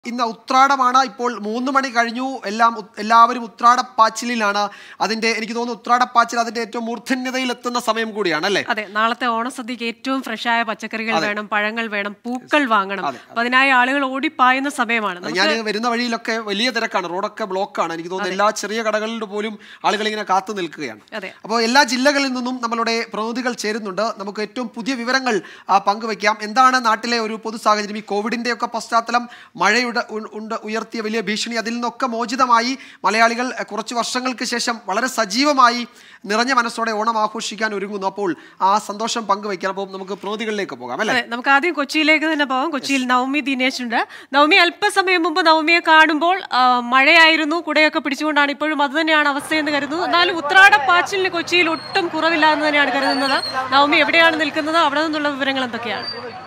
ഇന്ന് ഉത്രാടമാണ് ഇപ്പോൾ മൂന്ന് മണി കഴിഞ്ഞു എല്ലാം ഉ- എല്ലാവരും ഉത്രാടപ്പാച്ചിലിലാണ് അതിന്റെ എനിക്ക് തോന്നുന്നു ഉത്രാടപ്പാച്ചിൽ അതിന്റെ ഏറ്റവും മൂർധന്യതയിൽ എത്തുന്ന സമയം കൂടിയാണ് അല്ലേ അതെ നാളത്തെ ഓണസദ്യക്ക് ഏറ്റവും ഫ്രഷായ പച്ചക്കറികൾ വേണം പഴങ്ങൾ വേണം പൂക്കൾ വാങ്ങണം അപ്പൊ അതിനായി ആളുകൾ ഓടിപ്പായുന്ന സമയമാണ് നമുക്ക് ഞാൻ വരുന്ന വഴിയിലൊക്കെ വലിയ തിരക്കാണ് റോഡൊക്കെ ബ്ലോക്കാണ് എനിക്ക് തോന്നുന്നു എല്ലാ ചെറിയ കടകളിൽ പോലും ആളുകൾ ഇങ്ങനെ കാത്തു നിൽക്കുകയാണ് അതെ അപ്പോൾ എല്ലാ ജില്ലകളിൽ നിന്നും നമ്മളുടെ പ്രതിനിധികൾ ചേരുന്നുണ്ട് നമുക്ക് ഏറ്റവും പുതിയ വിവരങ്ങൾ ആ, പങ്കുവയ്ക്കാം എന്താണ് നാട്ടിലെ ഒരു പൊതു സാഹചര്യം ഈ കോവിഡിന്റെ ഒക്കെ പശ്ചാത്തലം മഴയുടെ ഉ- ഉണ്ട് ഉയർത്തിയ വലിയ ഭീഷണി അതിൽ നിന്നൊക്കെ മോചിതമായി മലയാളികൾ അഹ്, കുറച്ച് വർഷങ്ങൾക്ക് ശേഷം വളരെ സജീവമായി നിറഞ്ഞ മനസ്സോടെ ഓണം ആഘോഷിക്കാൻ ഒരുങ്ങുന്നു അപ്പോൾ ആ സന്തോഷം പങ്കുവയ്ക്കാം അപ്പോൾ നമുക്ക് പ്രതിനിധികളിലേക്ക് പോകാം അല്ലേ അതെ നമുക്ക് ആദ്യം കൊച്ചിയിലേക്ക് തന്നെ പോകാം കൊച്ചിയിൽ നവമി ദിനേശ് ഉണ്ട് നവമി അല്പസമയം മുമ്പ് നവമിയെ കാണുമ്പോൾ ആ, മഴയായിരുന്നു കുടയൊക്കെ പിടിച്ചുകൊണ്ടാണ് ഇപ്പോഴും അത് തന്നെയാണ് അവസ്ഥയെന്ന് കരുതുന്നു എന്നാലും ഉത്രാട പാച്ചിലിന് കൊച്ചിയിൽ ഒട്ടും കുറവില്ല എന്ന് തന്നെയാണ് കരുതുന്നത് നവമി എവിടെയാണ് നിൽക്കുന്നത് അവിടെ നിന്നുള്ള വിവരങ്ങൾ എന്തൊക്കെയാണ്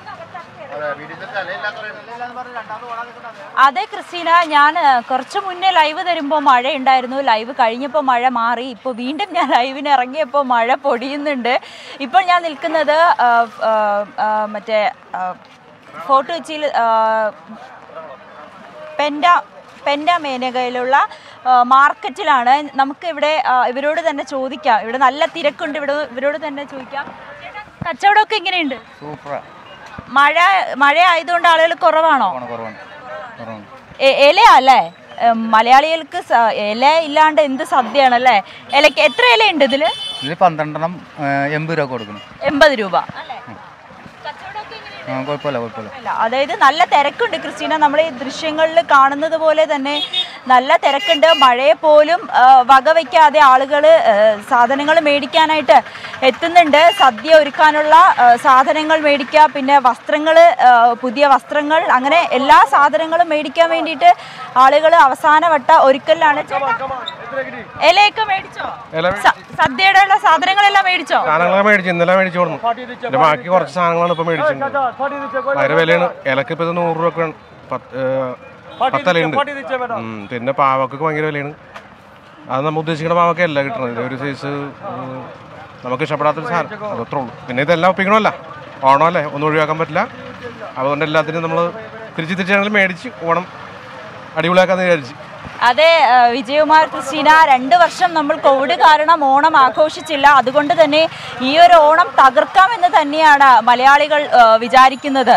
അതെ ക്രിസ്റ്റീന ഞാൻ കുറച്ച് മുന്നേ ലൈവ് തരുമ്പോൾ മഴ ഉണ്ടായിരുന്നു ലൈവ് കഴിഞ്ഞപ്പോൾ മഴ മാറി ഇപ്പോൾ വീണ്ടും ഞാൻ ലൈവിന് ഇറങ്ങിയപ്പോൾ മഴ പൊടിയുന്നുണ്ട് ഇപ്പോൾ ഞാൻ നിൽക്കുന്നത് ആ, ആ, ആ, മറ്റേ ആ, ഫോർട്ട് കൊച്ചിയിൽ ആ, പെൻഡ പെൻഡ മേനകയിലുള്ള ആ, മാർക്കറ്റിലാണ് നമുക്ക് ഇവിടെ ആ, ഇവരോട് തന്നെ ചോദിക്കാം ഇവിടെ നല്ല തിരക്കുണ്ട് ഇവിടെ ഇവരോട് തന്നെ ചോദിക്കാം ചേട്ടാ, കച്ചവടമൊക്കെ എങ്ങനെയുണ്ട് സൂപ്പറാ മഴ മഴ ആയതുകൊണ്ട് ആളുകൾ കുറവാണോ കുറവാണ് കുറവാണ് കുറവാണ് എ- ഇലയാ അല്ലേ ഉം, മലയാളികൾക്ക് സ- ഇല ഇല്ലാണ്ട് എന്ത് സദ്യയാണല്ലേ ഇലക്ക് എത്ര ഇലയുണ്ട് ഇതില് ഇതിൽ പന്ത്രണ്ടെണ്ണം ആ, എൺപത് രൂപ കൊടുക്കണം എൺപത് രൂപ ആ കുഴപ്പമില്ല കുഴപ്പമില്ല അല്ല, അതായത് നല്ല തിരക്കുണ്ട് ക്രിസ്റ്റീന നമ്മൾ ഈ ദൃശ്യങ്ങളിൽ കാണുന്നത് പോലെ തന്നെ നല്ല തിരക്കുണ്ട് മഴയെ പോലും ആ, വകവയ്ക്കാതെ ആളുകൾ സാധനങ്ങൾ മേടിക്കാനായിട്ട് എത്തുന്നുണ്ട് സദ്യ ഒരുക്കാനുള്ള ആ, സാധനങ്ങൾ മേടിക്കുക പിന്നെ വസ്ത്രങ്ങൾ പുതിയ വസ്ത്രങ്ങൾ അങ്ങനെ എല്ലാ സാധനങ്ങളും മേടിക്കാൻ വേണ്ടിയിട്ട് ആളുകൾ അവസാനവട്ട ഒരുക്കലിലാണ് ചേട്ടാ, ഇലയൊക്കെ മേടിച്ചോ സ- സദ്യയുടെ ഉള്ള സാധനങ്ങളെല്ലാം മേടിച്ചോ സാധനങ്ങളൊക്കെ മേടിച്ചു ഇന്നലെ മേടിച്ചു കൊടുന്നു പിന്നെ ബാക്കി കുറച്ച് സാധനങ്ങളാണ് ഇപ്പൊ മേടിച്ചിട്ടുണ്ട് ഭയങ്കര വിലയാണ് ഇലക്ക് ഇപ്പൊ ഇത് നൂറ് രൂപ ഒക്കെ പത്തലുണ്ട് പിന്നെ പാവക്കൊക്കെ ഭയങ്കര വിലയാണ് അത് നമ്മൾ ഉദ്ദേശിക്കുന്ന പാവക്കല്ല കിട്ടുന്നത് ഇത് ഒരു സൈസ് ഉം, നമുക്ക് ഇഷ്ടപ്പെടാത്തൊരു സാധനം അതത്രേ ഉള്ളൂ പിന്നെ ഇതെല്ലാം ഒപ്പിക്കണമല്ല ഓണമല്ലേ ഒന്നും ഒഴിവാക്കാൻ പറ്റില്ല അതുകൊണ്ട് എല്ലാത്തിനും നമ്മൾ തിരിച്ച് തിരിച്ചാണെങ്കിലും മേടിച്ച് ഓണം അടിപൊളിയാക്കാന്ന് വിചാരിച്ചു അതെ ആ, വിജയകുമാർ ക്രിസ്റ്റീന രണ്ട് വർഷം നമ്മൾ കോവിഡ് കാരണം ഓണം ആഘോഷിച്ചില്ല അതുകൊണ്ട് തന്നെ ഈ ഒരു ഓണം തകർക്കാമെന്ന് തന്നെയാണ് മലയാളികൾ ആ, വിചാരിക്കുന്നത്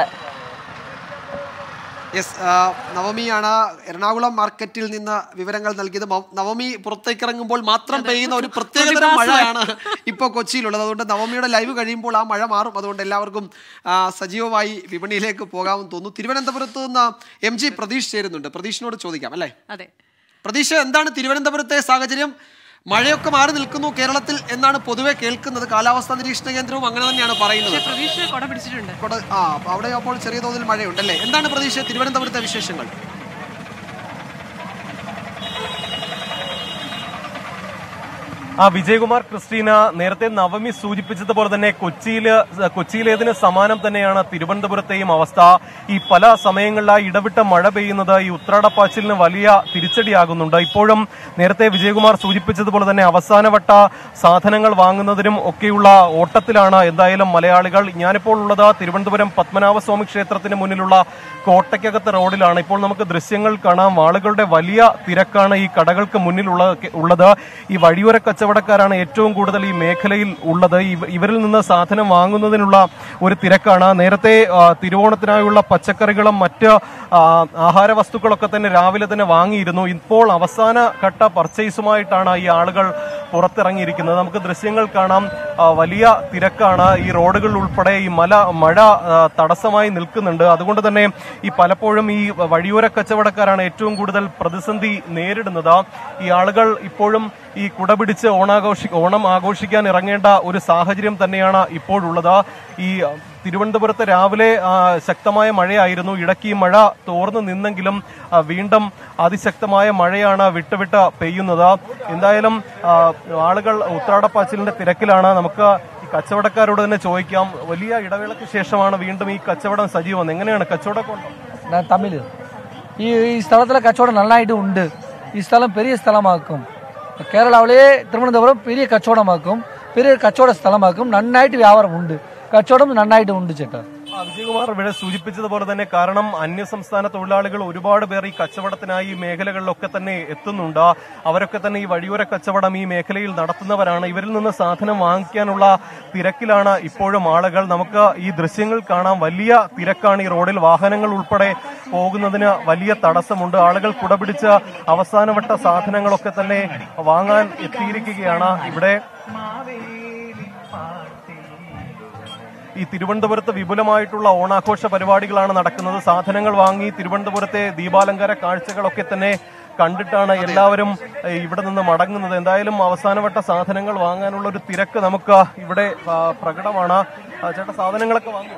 യെസ് നവമിയാണ് എറണാകുളം മാർക്കറ്റിൽ നിന്ന് വിവരങ്ങൾ നൽകിയത് മ- നവമി പുറത്തേക്ക് ഇറങ്ങുമ്പോൾ മാത്രം പെയ്യുന്ന ഒരു പ്രത്യേകതരം മഴയാണ് ഇപ്പോൾ കൊച്ചിയിലുള്ളത് അതുകൊണ്ട് നവമിയുടെ ലൈവ് കഴിയുമ്പോൾ ആ മഴ മാറും അതുകൊണ്ട് എല്ലാവർക്കും ആ, സജീവമായി വിപണിയിലേക്ക് പോകാമെന്ന് തോന്നുന്നു തിരുവനന്തപുരത്ത് നിന്ന് എം ജി പ്രതീഷ് ചേരുന്നുണ്ട് പ്രതീഷിനോട് ചോദിക്കാം അല്ലേ അതെ പ്രതീക്ഷ എന്താണ് തിരുവനന്തപുരത്തെ സാഹചര്യം മഴയൊക്കെ മാറി നിൽക്കുന്നു കേരളത്തിൽ എന്നാണ് പൊതുവെ കേൾക്കുന്നത് കാലാവസ്ഥാ നിരീക്ഷണ കേന്ദ്രവും അങ്ങനെ തന്നെയാണ് പറയുന്നത് പക്ഷെ പ്രതീക്ഷ കൊട പിടിച്ചിട്ടുണ്ട് കൊട- ആ അപ്പൊ അവിടെ അപ്പോൾ ചെറിയ തോതിൽ മഴയുണ്ടല്ലേ എന്താണ് പ്രതീക്ഷ തിരുവനന്തപുരത്തെ വിശേഷങ്ങൾ ആ വിജയകുമാർ ക്രിസ്റ്റീന നേരത്തെ നവമി സൂചിപ്പിച്ചതുപോലെ തന്നെ കൊച്ചിയില് കൊച്ചിയിലേതിന് സമാനം തന്നെയാണ് തിരുവനന്തപുരത്തെയും അവസ്ഥ ഈ പല സമയങ്ങളിലായി ഇടവിട്ട മഴ പെയ്യുന്നത് ഈ ഉത്രാടപ്പാച്ചിലിന് വലിയ തിരിച്ചടിയാകുന്നുണ്ട് ഇപ്പോഴും നേരത്തെ വിജയകുമാർ സൂചിപ്പിച്ചതുപോലെ തന്നെ അവസാനവട്ട സാധനങ്ങൾ വാങ്ങുന്നതിനും ഒക്കെയുള്ള ഓട്ടത്തിലാണ് എന്തായാലും മലയാളികൾ ഞാനിപ്പോൾ ഉള്ളത് തിരുവനന്തപുരം പത്മനാഭസ്വാമി ക്ഷേത്രത്തിന് മുന്നിലുള്ള കോട്ടയ്ക്കകത്ത് റോഡിലാണ് ഇപ്പോൾ നമുക്ക് ദൃശ്യങ്ങൾ കാണാം ആളുകളുടെ വലിയ തിരക്കാണ് ഈ കടകൾക്ക് മുന്നിലുള്ള ഉള്ളത് ഈ വഴിയോര കച്ചവടക്കാരാണ് ഏറ്റവും കൂടുതൽ ഈ മേഖലയിൽ ഉള്ളത് ഇവ- ഇവരിൽ നിന്ന് സാധനം വാങ്ങുന്നതിനുള്ള ഒരു തിരക്കാണ് നേരത്തെ ആ, തിരുവോണത്തിനായുള്ള പച്ചക്കറികളും മറ്റ് ആ, ആഹാര വസ്തുക്കളൊക്കെ തന്നെ രാവിലെ തന്നെ വാങ്ങിയിരുന്നു ഇപ്പോൾ അവസാന ഘട്ട പർച്ചേസുമായിട്ടാണ് ഈ ആളുകൾ പുറത്തിറങ്ങിയിരിക്കുന്നത് നമുക്ക് ദൃശ്യങ്ങൾ കാണാം ആ, വലിയ തിരക്കാണ് ഈ റോഡുകളിൽ ഉൾപ്പെടെ ഈ മല മഴ ആ, തടസ്സമായി നിൽക്കുന്നുണ്ട് അതുകൊണ്ട് തന്നെ ഈ പലപ്പോഴും ഈ വഴിയോര കച്ചവടക്കാരാണ് ഏറ്റവും കൂടുതൽ പ്രതിസന്ധി നേരിടുന്നത് ഈ ആളുകൾ ഇപ്പോഴും ഈ കുട പിടിച്ച് ഓണാഘോഷി ഓണം ആഘോഷിക്കാൻ ഇറങ്ങേണ്ട ഒരു സാഹചര്യം തന്നെയാണ് ഇപ്പോഴുള്ളത് ഈ ആ, തിരുവനന്തപുരത്ത് രാവിലെ ആ, ശക്തമായ മഴയായിരുന്നു ഇടയ്ക്ക് ഈ മഴ തോർന്നു നിന്നെങ്കിലും ആ, വീണ്ടും അതിശക്തമായ മഴയാണ് വിട്ടുവിട്ട് പെയ്യുന്നത് എന്തായാലും ആ, ആളുകൾ ഉത്രാടപ്പാച്ചിലിന്റെ തിരക്കിലാണ് നമുക്ക് ഈ കച്ചവടക്കാരോട് തന്നെ ചോദിക്കാം വലിയ ഇടവേളയ്ക്ക് ശേഷമാണ് വീണ്ടും ഈ കച്ചവടം സജീവം എങ്ങനെയാണ് കച്ചവടമൊക്കെ ഉണ്ടോ நான் தமிழ் ഈ ഈ സ്ഥലத்தில் കച്ചവടം നന്നായിട്ട് ഉണ്ട് ഈ സ്ഥലം பெரிய സ്ഥലമാക്കും കേരളാവിലെ തിരുവനന്തപുരം പെരിയ കച്ചവടമാക്കും പെരിയ കച്ചവട സ്ഥലമാക്കും നന്നായിട്ട് വ്യാപാരം ഉണ്ട് കച്ചവടം നന്നായിട്ട് ഉണ്ട് ചേട്ടാ ആ, വിജയകുമാർ ഇവിടെ സൂചിപ്പിച്ചതുപോലെ തന്നെ കാരണം അന്യസംസ്ഥാന തൊഴിലാളികൾ ഒരുപാട് പേർ ഈ കച്ചവടത്തിനായി ഈ മേഖലകളിലൊക്കെ തന്നെ എത്തുന്നുണ്ട് അവരൊക്കെ തന്നെ ഈ വഴിയോര കച്ചവടം ഈ മേഖലയിൽ നടത്തുന്നവരാണ് ഇവരിൽ നിന്ന് സാധനം വാങ്ങിക്കാനുള്ള തിരക്കിലാണ് ഇപ്പോഴും ആളുകൾ നമുക്ക് ഈ ദൃശ്യങ്ങൾ കാണാം വലിയ തിരക്കാണ് ഈ റോഡിൽ വാഹനങ്ങൾ ഉൾപ്പെടെ പോകുന്നതിന് വലിയ തടസ്സമുണ്ട് ആളുകൾ കുടപിടിച്ച് അവസാനവട്ട സാധനങ്ങളൊക്കെ തന്നെ വാങ്ങാൻ എത്തിയിരിക്കുകയാണ് ഇവിടെ ഈ തിരുവനന്തപുരത്ത് വിപുലമായിട്ടുള്ള ഓണാഘോഷ പരിപാടികളാണ് നടക്കുന്നത് സാധനങ്ങൾ വാങ്ങി തിരുവനന്തപുരത്തെ ദീപാലങ്കാര കാഴ്ചകളൊക്കെ തന്നെ കണ്ടിട്ടാണ് എല്ലാവരും ഏഹ്, ഇവിടെ നിന്ന് മടങ്ങുന്നത് എന്തായാലും അവസാനവട്ട സാധനങ്ങൾ വാങ്ങാനുള്ള ഒരു തിരക്ക് നമുക്ക് ഇവിടെ ആ, പ്രകടമാണ് ആ, ചേട്ടാ സാധനങ്ങളൊക്കെ വാങ്ങി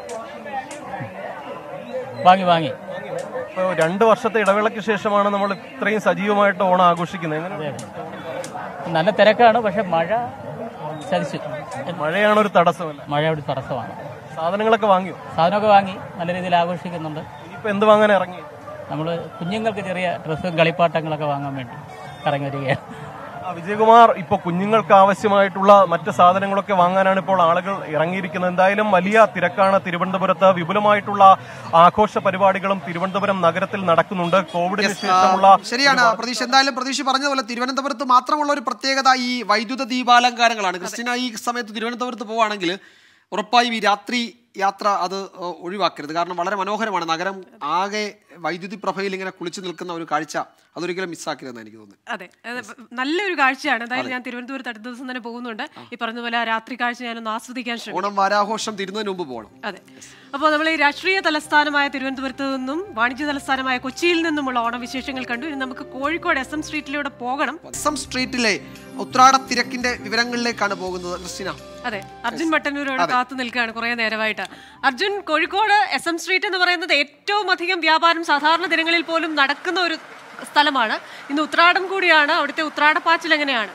വാങ്ങി വാങ്ങി ഇപ്പൊ രണ്ട് വർഷത്തെ ഇടവേളയ്ക്ക് ശേഷമാണ് നമ്മൾ ഇത്രയും സജീവമായിട്ട് ഓണം ആഘോഷിക്കുന്നത് എങ്ങനെ നല്ല തിരക്കാണ് പക്ഷെ മഴ ചതിച്ചു മഴയാണ് ഒരു തടസ്സമല്ല മഴ ഒരു തടസ്സമാണ് സാധനങ്ങളൊക്കെ വാങ്ങിയോ സാധനമൊക്കെ വാങ്ങി നല്ല രീതിയിൽ ആഘോഷിക്കുന്നുണ്ട് ഇനിയിപ്പോ എന്ത് വാങ്ങാൻ ഇറങ്ങി നമ്മൾ കുഞ്ഞുങ്ങൾക്ക് ചെറിയ ഡ്രസ്സും കളിപ്പാട്ടങ്ങളൊക്കെ വാങ്ങാൻ വേണ്ടി ഇറങ്ങി വരികയാണ് ആ, വിജയകുമാർ ഇപ്പൊ കുഞ്ഞുങ്ങൾക്ക് ആവശ്യമായിട്ടുള്ള മറ്റ് സാധനങ്ങളൊക്കെ വാങ്ങാനാണ് ഇപ്പോൾ ആളുകൾ ഇറങ്ങിയിരിക്കുന്നത് എന്തായാലും വലിയ തിരക്കാണ് തിരുവനന്തപുരത്ത് വിപുലമായിട്ടുള്ള ആഘോഷ പരിപാടികളും തിരുവനന്തപുരം നഗരത്തിൽ നടക്കുന്നുണ്ട് കോവിഡിന് Yes, ആ, ശേഷമുള്ള ശരിയാണ് പ്രതീക്ഷ എന്തായാലും പ്രതീക്ഷ പറഞ്ഞതുപോലെ തിരുവനന്തപുരത്ത് മാത്രമുള്ള ഒരു പ്രത്യേകത ഈ വൈദ്യുത ദീപാലങ്കാരങ്ങളാണ് ക്രിസ്tina ഈ സമയത്ത് തിരുവനന്തപുരത്ത് പോവുകയാണെങ്കിൽ ഉറപ്പായും ഈ രാത്രി യാത്ര അത് ഏഹ്, ഒഴിവാക്കരുത് കാരണം വളരെ മനോഹരമാണ് നഗരം ആകെ വൈദ്യുതി പ്രഭയിൽ ഇങ്ങനെ കുളിച്ചു നിൽക്കുന്ന ഒരു കാഴ്ച അതൊരിക്കലും മിസ്സാക്കരുതെന്ന് എനിക്ക് തോന്നുന്നു അതെ അത് നല്ലൊരു കാഴ്ചയാണ് എന്തായാലും ഞാൻ തിരുവനന്തപുരത്ത് അടുത്ത ദിവസം തന്നെ പോകുന്നുണ്ട് ഈ പറഞ്ഞ പോലെ ആ രാത്രി കാഴ്ച ഞാനൊന്ന് ആസ്വദിക്കാൻ ശ്രമിക്കും ഓണം വാരാഘോഷം തിരുന്നതിന് മുമ്പ് പോകണം അതെ അപ്പോൾ നമ്മൾ ഈ രാഷ്ട്രീയ തലസ്ഥാനമായ തിരുവനന്തപുരത്ത് നിന്നും വാണിജ്യ തലസ്ഥാനമായ കൊച്ചിയിൽ നിന്നുമുള്ള ഓണവിശേഷങ്ങൾ കണ്ടു ഇനി നമുക്ക് കോഴിക്കോട് എസ് എം സ്ട്രീറ്റിലൂടെ പോകണം എം സ്ട്രീറ്റിലെ ഉത്രാട തിരക്കിന്റെ വിവരങ്ങളിലേക്കാണ് പോകുന്നത് ക്രിസ്tina അതെ അർജുൻ മട്ടന്നൂരോട് കാത്തു നിൽക്കുകയാണ് കുറെ നേരമായിട്ട് Arjun Kozhikode S M street എന്ന് പറയുന്നത് ഏറ്റവും അധികം വ്യാപാരം സാധാരണ ദിനങ്ങളിൽ പോലും നടക്കുന്ന ഒരു സ്ഥലമാണ് ഇന്ന് ഉത്രാടം കൂടിയാണ് അവിടുത്തെ ഉത്രാടപ്പാച്ചിൽ എങ്ങനെയാണ്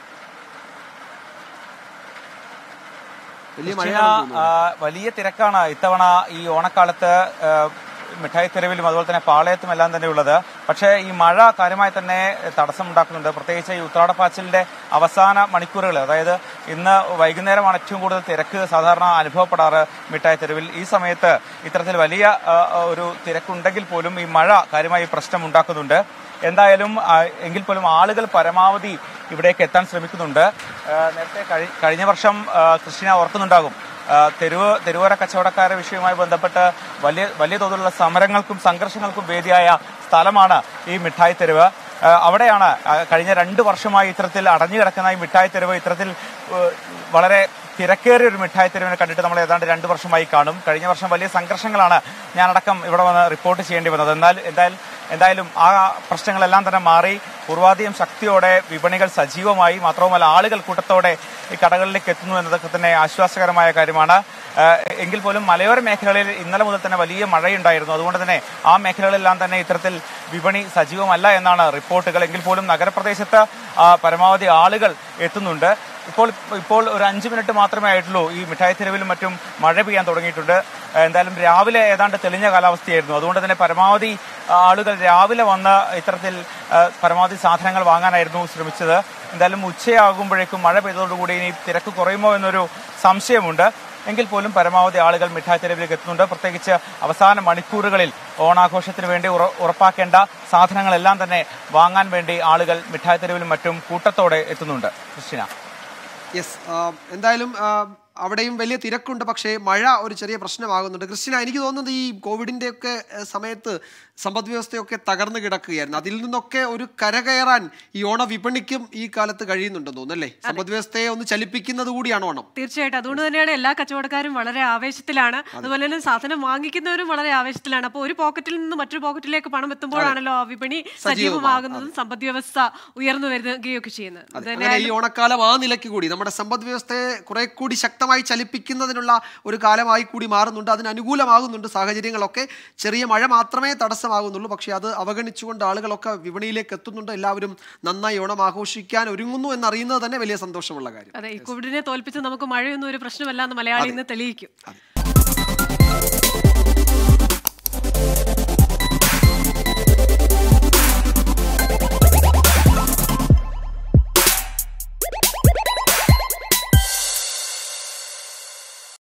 വലിയ ക്രിസ്റ്റീന, മഴയാണ് തോന്നുന്നു. ആ, വലിയ തിരക്കാണ് ഇത്തവണ ഈ ഓണക്കാലത്ത് ആ, മിഠായി തെരുവിലും അതുപോലെ തന്നെ പാളയത്തും എല്ലാം തന്നെ ഉള്ളത് പക്ഷേ ഈ മഴ കാര്യമായി തന്നെ തടസ്സമുണ്ടാക്കുന്നുണ്ട് പ്രത്യേകിച്ച് ഈ ഉത്രാടപ്പാച്ചിലിന്റെ അവസാന മണിക്കൂറുകൾ അതായത് ഇന്ന് വൈകുന്നേരമാണ് ഏറ്റവും കൂടുതൽ തിരക്ക് സാധാരണ അനുഭവപ്പെടാറ് മിഠായി തെരുവിൽ ഈ സമയത്ത് ഇത്തരത്തിൽ വലിയ ആ, ഒരു തിരക്കുണ്ടെങ്കിൽ പോലും ഈ മഴ കാര്യമായി പ്രശ്നം ഉണ്ടാക്കുന്നുണ്ട് എന്തായാലും ആ, എങ്കിൽ പോലും ആളുകൾ പരമാവധി ഇവിടേക്ക് എത്താൻ ശ്രമിക്കുന്നുണ്ട് ആ, നേരത്തെ കഴി- കഴിഞ്ഞ വർഷം ആ, ക്രിസ്റ്റീന ഓർക്കുന്നുണ്ടാകും ആ, തെരുവ് തെരുവോര കച്ചവടക്കാരുടെ വിഷയവുമായി ബന്ധപ്പെട്ട് വലിയ വലിയ തോതിലുള്ള സമരങ്ങൾക്കും സംഘർഷങ്ങൾക്കും വേദിയായ സ്ഥലമാണ് ഈ മിഠായി തെരുവ് ആ, അവിടെയാണ് ആ, കഴിഞ്ഞ രണ്ട് വർഷമായി ഇത്തരത്തിൽ അടഞ്ഞു കിടക്കുന്ന ഈ മിഠായി തെരുവ് ഇത്തരത്തിൽ ഏഹ്, വളരെ തിരക്കേറിയ ഒരു മിഠായി തെരുവിനെ കണ്ടിട്ട് നമ്മൾ ഏതാണ്ട് രണ്ട് വർഷമായി കാണും കഴിഞ്ഞ വർഷം വലിയ സംഘർഷങ്ങളാണ് ഞാനടക്കം ഇവിടെ വന്ന് റിപ്പോർട്ട് ചെയ്യേണ്ടി വന്നത് എന്നാൽ എന്തായാലും എന്തായാലും ആ പ്രശ്നങ്ങളെല്ലാം തന്നെ മാറി പൂർവാധികം ശക്തിയോടെ വിപണികൾ സജീവമായി മാത്രവുമല്ല ആളുകൾ കൂട്ടത്തോടെ ഈ കടകളിലേക്ക് എത്തുന്നു എന്നതൊക്കെ തന്നെ ആശ്വാസകരമായ കാര്യമാണ് ഏഹ് എങ്കിൽ പോലും മലയോര മേഖലകളിൽ ഇന്നലെ മുതൽ തന്നെ വലിയ മഴയുണ്ടായിരുന്നു അതുകൊണ്ട് തന്നെ ആ മേഖലകളിലെല്ലാം തന്നെ ഇത്തരത്തിൽ വിപണി സജീവമല്ല എന്നാണ് റിപ്പോർട്ടുകൾ എങ്കിൽ പോലും നഗരപ്രദേശത്ത് ആ, പരമാവധി ആളുകൾ എത്തുന്നുണ്ട് ഇപ്പോൾ ഇപ്പോൾ ഒരു അഞ്ച് മിനിറ്റ് മാത്രമേ ആയിട്ടുള്ളൂ ഈ മിഠായി തെരുവിലും മറ്റും മഴ പെയ്യാൻ തുടങ്ങിയിട്ടുണ്ട് ഏഹ് എന്തായാലും രാവിലെ ഏതാണ്ട് തെളിഞ്ഞ കാലാവസ്ഥയായിരുന്നു അതുകൊണ്ട് തന്നെ പരമാവധി ആ, ആളുകൾ രാവിലെ വന്ന് ഇത്തരത്തിൽ ആ, പരമാവധി സാധനങ്ങൾ വാങ്ങാനായിരുന്നു ശ്രമിച്ചത് എന്തായാലും ഉച്ചയാകുമ്പോഴേക്കും മഴ പെയ്തതോടുകൂടി ഇനി തിരക്ക് കുറയുമോ എന്നൊരു സംശയമുണ്ട് എങ്കിൽ പോലും പരമാവധി ആളുകൾ മിഠായി തെരുവിലേക്ക് എത്തുന്നുണ്ട് പ്രത്യേകിച്ച് അവസാന മണിക്കൂറുകളിൽ ഓണാഘോഷത്തിന് വേണ്ടി ഉറ- ഉറപ്പാക്കേണ്ട സാധനങ്ങളെല്ലാം തന്നെ വാങ്ങാൻ വേണ്ടി ആളുകൾ മിഠായി തെരുവിലും മറ്റും കൂട്ടത്തോടെ എത്തുന്നുണ്ട് ക്രിസ്റ്റിന യെസ് എന്തായാലും ആ, അവിടെയും വലിയ തിരക്കുണ്ട് പക്ഷേ മഴ ഒരു ചെറിയ പ്രശ്നമാകുന്നുണ്ട് ക്രിസ്tina എനിക്ക് തോന്നുന്നത് ഈ കോവിഡിന്റെ ഒക്കെ ഏഹ്, സമയത്ത് സമ്പദ് വ്യവസ്ഥയൊക്കെ തകർന്നു കിടക്കുകയായിരുന്നു അതിൽ നിന്നൊക്കെ ഒരു കരകയറാൻ ഈ ഓണ വിപണിക്കും ഈ കാലത്ത് കഴിയുന്നുണ്ടെന്ന് തോന്നുന്നു അല്ലേ സമ്പദ് വ്യവസ്ഥയെ ഒന്ന് ചലിപ്പിക്കുന്നത് കൂടിയാണ് ഓണം തീർച്ചയായിട്ടും അതുകൊണ്ട് തന്നെയാണ് എല്ലാ കച്ചവടക്കാരും വളരെ ആവേശത്തിലാണ് അതുപോലെ തന്നെ സാധനം വാങ്ങിക്കുന്നവരും വളരെ ആവേശത്തിലാണ് അപ്പോൾ ഒരു പോക്കറ്റിൽ നിന്ന് മറ്റൊരു പോക്കറ്റിലേക്ക് പണം എത്തുമ്പോഴാണല്ലോ ആ വിപണി സജീവമാകുന്നതും സമ്പദ് വ്യവസ്ഥ ഉയർന്നു വരികയൊക്കെ ചെയ്യുന്നത് അത് തന്നെ അങ്ങനെ ഈ ഓണക്കാലം ആ നിലയ്ക്ക് കൂടി നമ്മുടെ സമ്പദ് വ്യവസ്ഥയെ കുറെ കൂടി ശക്തമായി ചലിപ്പിക്കുന്നതിനുള്ള ഒരു കാലമായി കൂടി മാറുന്നുണ്ട് അതിന് അനുകൂലമാകുന്നുണ്ട് സാഹചര്യങ്ങളൊക്കെ ചെറിയ മഴ മാത്രമേ തടസ്സമാകുന്നുള്ളൂ പക്ഷേ അത് അവഗണിച്ചുകൊണ്ട് ആളുകളൊക്കെ വിപണിയിലേക്ക് എത്തുന്നുണ്ട് എല്ലാവരും നന്നായി ഓണം ആഘോഷിക്കാൻ ഒരുങ്ങുന്നു എന്നറിയുന്നത് തന്നെ വലിയ സന്തോഷമുള്ള കാര്യം അതെ ഈ കോവിഡിനെ തോൽപ്പിച്ച് നമുക്ക് മഴയൊന്നും ഒരു പ്രശ്നമല്ല എന്ന് മലയാളി ഇന്ന് തെളിയിക്കും